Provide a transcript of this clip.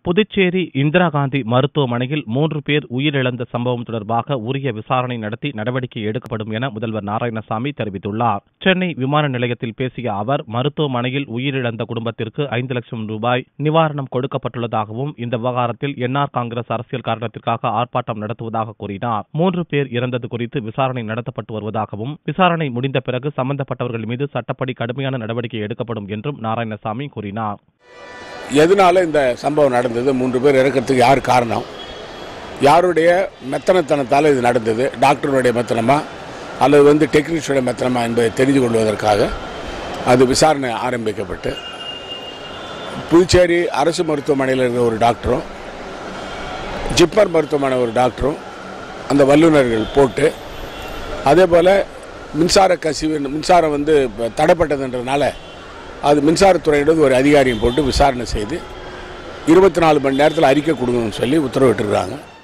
புதுச்சேரி இந்திரா காந்தி மருத்துவமனையில் மூன்று பேர் உயிரிழந்த சம்பவம் தொடர்பாக உரிய விசாரணை நடத்தி நடவடிக்கை எடுக்கப்படும் என முதல்வர் நாராயணசாமி தெரிவித்துள்ளார் சென்னை விமான நிலையத்தில் பேசிய அவர் மருத்துவமனையில் உயிரிழந்த குடும்பத்திற்கு ஐந்து லட்சம் ரூபாய் நிவாரணம் கொடுக்கப்பட்டுள்ளதாகவும் இந்த விவகாரத்தில் என்ஆர் காங்கிரஸ் அரசியல் காரணத்திற்காக ஆர்ப்பாட்டம் நடத்துவதாக கூறினார் மூன்று பேர் இறந்தது குறித்து விசாரணை நடத்தப்பட்டு வருவதாகவும் விசாரணை முடிந்த பிறகு சம்பந்தப்பட்டவர்கள் மீது சட்டப்படி கடுமையான நடவடிக்கை எடுக்கப்படும் என்றும் நாராயணசாமி கூறினார் எதனால இந்த சம்பவம் நடந்தது மூன்று பேர் இறக்கிறதுக்கு யார் காரணம் யாருடைய மெத்தனத்தனத்தால் இது நடந்தது டாக்டருடைய மெத்தனமா அல்லது வந்து டெக்னீஷியனுடைய மெத்தனமா என்பதை தெரிந்து கொள்வதற்காக அது விசாரணை ஆரம்பிக்கப்பட்டு புதுச்சேரி அரசு மருத்துவமனையில் இருக்கிற ஒரு டாக்டரும் ஜிப்மர் மருத்துவமனை ஒரு டாக்டரும் அந்த வல்லுநர்கள் போட்டு அதே போல் மின்சார கசிவு மின்சாரம் வந்து இப்ப தடைப்பட்டதுன்றதுனால அது மின்சாரத்துறையிடம் ஒரு அதிகாரியும் போட்டு விசாரணை செய்து இருபத்தி நாலு மணி நேரத்தில் அறிக்கை கொடுக்கணும்னு சொல்லி உத்தரவிட்டுருக்காங்க